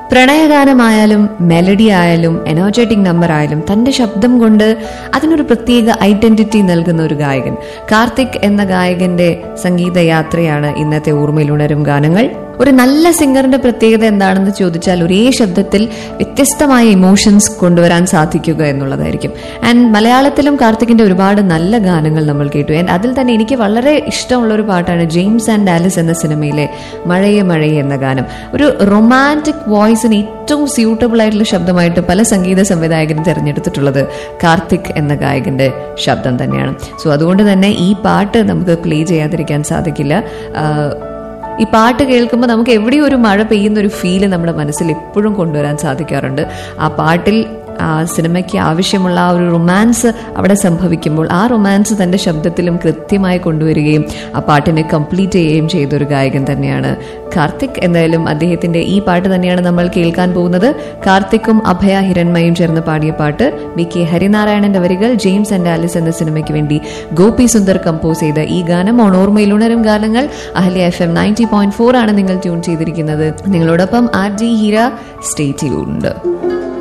പ്രണയഗാനമായാലും melody ആയാലും energetic number ആയാലും തന്റെ ശബ്ദം കൊണ്ട് അതിനൊരു പ്രത്യേക ഐഡന്റിറ്റി നൽകുന്ന ഒരു ഗായകൻ കാർത്തിക് എന്ന ഗായകന്റെ സംഗീത യാത്രയാണ് ഇന്നത്തെ ഓർമ്മയിലുണരും ഗാനങ്ങൾ ഒരു നല്ല സിംഗറിന്റെ പ്രത്യേകത എന്താണെന്ന് ചോദിച്ചാൽ ഒരേ ശബ്ദത്തിൽ വ്യത്യസ്തമായ ഇമോഷൻസ് കൊണ്ടുവരാൻ സാധിക്കുക എന്നുള്ളതായിരിക്കും ആൻഡ് മലയാളത്തിലും കാർത്തികിന്റെ ഒരുപാട് നല്ല ഗാനങ്ങൾ നമ്മൾ കേട്ടു ആൻഡ് അതിൽ തന്നെ എനിക്ക് വളരെ ഇഷ്ടമുള്ള ഒരു പാട്ടാണ് ജെയിംസ് ആൻഡ് ആലിസ് എന്ന സിനിമയിലെ മഴയെ മഴയെ എന്ന ഗാനം ഒരു റൊമാൻറ്റിക് വോയിസിന് ഏറ്റവും സ്യൂട്ടബിൾ ആയിട്ടുള്ള ശബ്ദമായിട്ട് പല സംഗീത സംവിധായകരും തിരഞ്ഞെടുത്തിട്ടുള്ളത് കാർത്തിക് എന്ന ഗായകന്റെ ശബ്ദം തന്നെയാണ് സോ അതുകൊണ്ട് തന്നെ ഈ പാട്ട് നമുക്ക് പ്ലേ ചെയ്യാതിരിക്കാൻ സാധിക്കില്ല ആഹ് ഈ പാട്ട് കേൾക്കുമ്പോൾ നമുക്ക് എവിടെയും ഒരു മഴ പെയ്യുന്ന ഒരു ഫീല് നമ്മുടെ മനസ്സിൽ എപ്പോഴും കൊണ്ടുവരാൻ സാധിക്കാറുണ്ട് ആ പാട്ടിൽ ആ സിനിമയ്ക്ക് ആവശ്യമുള്ള ആ ഒരു റൊമാൻസ് അവിടെ സംഭവിക്കുമ്പോൾ ആ റൊമാൻസ് തന്റെ ശബ്ദത്തിലും കൃത്യമായി കൊണ്ടുവരികയും ആ പാട്ടിനെ കംപ്ലീറ്റ് ചെയ്യുകയും ചെയ്ത ഒരു ഗായകൻ തന്നെയാണ് കാർത്തിക് എന്തായാലും അദ്ദേഹത്തിന്റെ ഈ പാട്ട് തന്നെയാണ് നമ്മൾ കേൾക്കാൻ പോകുന്നത് കാർത്തിക്കും അഭയ ഹിരൺമയും ചേർന്ന് പാടിയ പാട്ട് വി കെ ഹരിനാരായണന്റെ വരികൾ ജെയിംസ് ആൻഡ് ആലിസ് എന്ന സിനിമയ്ക്ക് വേണ്ടി ഗോപി സുന്ദർ കമ്പോസ് ചെയ്ത ഈ ഗാനം ഓണോർമയിൽ ഉണരും ഗാനങ്ങൾ Ahalya F M ninety point four ആണ് നിങ്ങൾ ട്യൂൺ ചെയ്തിരിക്കുന്നത് നിങ്ങളോടൊപ്പം R G Heera stay tuned